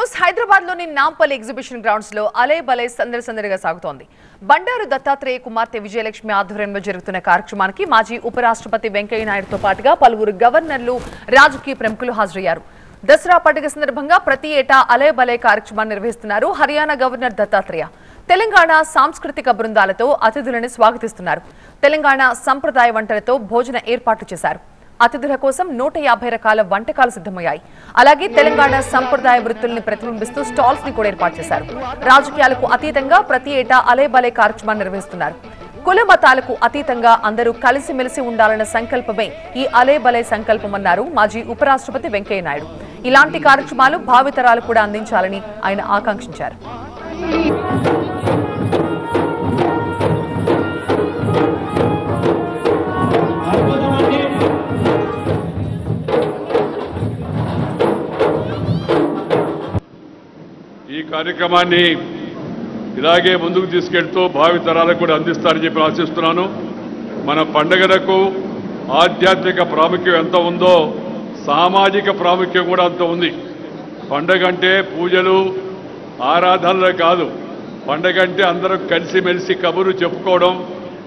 news Hyderabad లోని Nampally exhibition grounds లో అలే బలే సందడి సందడిగా సాగుతోంది బండారు దత్తాత్రేయ కుమార్తె విజయలక్ష్మి ఆధ్వర్యంలో జరుగుతున్న కార్యక్రమానికి మాజీ ఉపరాష్ట్రపతి వెంకయ్య నాయుడుతో పాటుగా పలువురు గవర్నర్లు రాజకీయ ప్రముఖులు హాజరయ్యారు దసరా పండుగ సందర్భంగా ప్రతి ఏటా అలే బలే కార్యక్రమాన్ని నిర్వహిస్తున్నారు హర్యానా గవర్నర్ దత్తాత్రేయ తెలంగాణ సాంస్కృతిక బృందాలతో అతిథులను స్వాగతిస్తున్నారు తెలంగాణ సంప్రదాయ వంటలతో భోజన ఏర్పాట్లు చేశారు అతిథుల కోసం నూట యాభై రకాల వంటకాలు సిద్ధమయ్యాయి అలాగే తెలంగాణ సంప్రదాయ వృత్తుల్ని ప్రతిబింబిస్తూ స్టాల్స్ ని కూడా ఏర్పాటు చేశారు రాజకీయాలకు అతీతంగా ప్రతి ఏటా అలే బలే కార్యక్రమాన్ని నిర్వహిస్తున్నారు కుల మతాలకు అతీతంగా అందరూ కలిసిమెలిసి ఉండాలన్న సంకల్పమే ఈ అలే బలే సంకల్పమన్నారు మాజీ ఉపరాష్ట్రపతి వెంకయ్య నాయుడు ఇలాంటి కార్యక్రమాలు భావితరాలు కూడా అందించాలని ఆయన ఆకాంక్షించారు ఈ కార్యక్రమాన్ని ఇలాగే ముందుకు తీసుకెళ్తూ భావి తరాలకు కూడా అందిస్తారని చెప్పి ఆశిస్తున్నాను మన పండగలకు ఆధ్యాత్మిక ప్రాముఖ్యం ఎంత ఉందో సామాజిక ప్రాముఖ్యం కూడా అంత ఉంది పండగ అంటే పూజలు ఆరాధనలే కాదు పండగ అంటే అందరం కలిసిమెలిసి కబురు చెప్పుకోవడం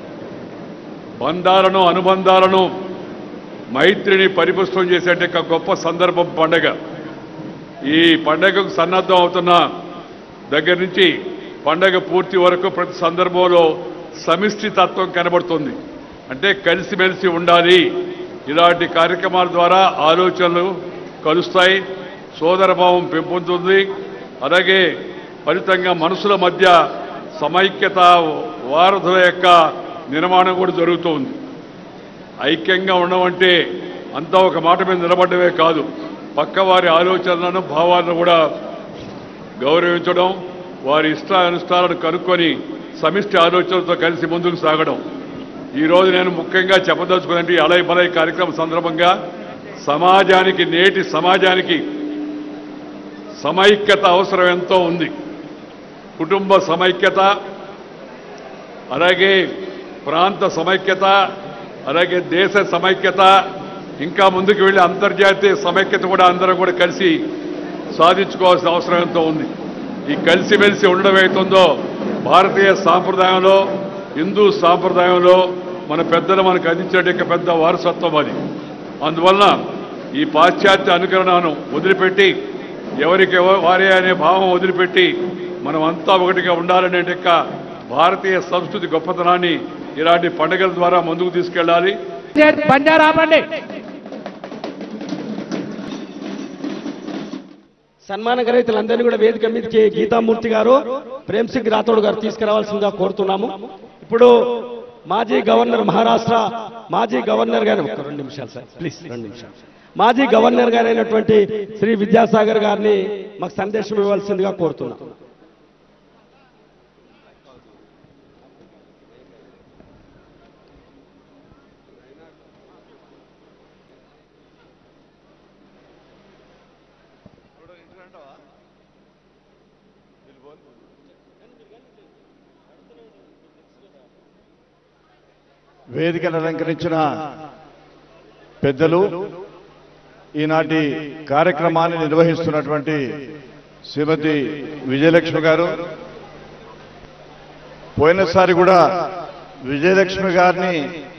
బంధాలను అనుబంధాలను మైత్రిని పరిపుష్టం చేసేట ఒక గొప్ప సందర్భం పండగ ఈ పండగకు సన్నద్ధం అవుతున్న దగ్గర నుంచి పండగ పూర్తి వరకు ప్రతి సందర్భంలో సమిష్టి తత్వం కనబడుతుంది అంటే కలిసిమెలిసి ఉండాలి ఇలాంటి కార్యక్రమాల ద్వారా ఆలోచనలు కలుస్తాయి సోదరభావం పెంపొందుతుంది అలాగే ఫలితంగా మనసుల మధ్య సమైక్యత వారధుల యొక్క నిర్మాణం కూడా జరుగుతుంది ఐక్యంగా ఉండమంటే అంతా ఒక మాట మీద నిలబడమే కాదు పక్కవారి ఆలోచనలను భావాలను కూడా గౌరవించడం వారి ఇష్టానుష్టాలను కనుక్కొని సమిష్టి ఆలోచనలతో కలిసి ముందుకు సాగడం ఈరోజు నేను ముఖ్యంగా చెప్పదలుచుకున్నట్టు ఈ అలై బలై కార్యక్రమం సందర్భంగా సమాజానికి నేటి సమాజానికి సమైక్యత అవసరం ఎంతో ఉంది కుటుంబ సమైక్యత అలాగే ప్రాంత సమైక్యత అలాగే దేశ సమైక్యత ఇంకా ముందుకు వెళ్ళి అంతర్జాతీయ సమైక్యత కూడా అందరం కూడా కలిసి సాధించుకోవాల్సిన అవసరం ఎంతో ఉంది ఈ కలిసిమెలిసి ఉండడం అవుతుందో భారతీయ సాంప్రదాయంలో హిందూ సాంప్రదాయంలో మన పెద్దలు మనకు అందించే పెద్ద వారసత్వం అది అందువలన ఈ పాశ్చాత్య అనుకరణను వదిలిపెట్టి ఎవరికి ఎవ- వారే అనే భావం వదిలిపెట్టి మనం అంతా ఒకటిగా ఉండాలనే యొక్క భారతీయ సంస్కృతి గొప్పతనాన్ని ఇలాంటి పండుగల ద్వారా ముందుకు తీసుకెళ్ళాలి బంజారా ఆపండి సన్మాన గ్రహీతలందరినీ కూడా వేదిక మీదకి గీతామూర్తి గారు ప్రేమ్ సింగ్ రాథోడ్ గారు తీసుకురావాల్సిందిగా కోరుతున్నాము ఇప్పుడు మాజీ గవర్నర్ మహారాష్ట్ర మాజీ గవర్నర్ గారు ఒక్క రెండు నిమిషాలు సార్ ప్లీజ్ రెండు నిమిషాలు మాజీ గవర్నర్ గారైనటువంటి శ్రీ విద్యాసాగర్ గారిని మాకు సందేశం ఇవ్వాల్సిందిగా కోరుతున్నాం వేదికను అలంకరించిన పెద్దలు ఈనాటి కార్యక్రమాన్ని నిర్వహిస్తున్నటువంటి శ్రీమతి విజయలక్ష్మి గారు పోయినసారి కూడా విజయలక్ష్మి గారిని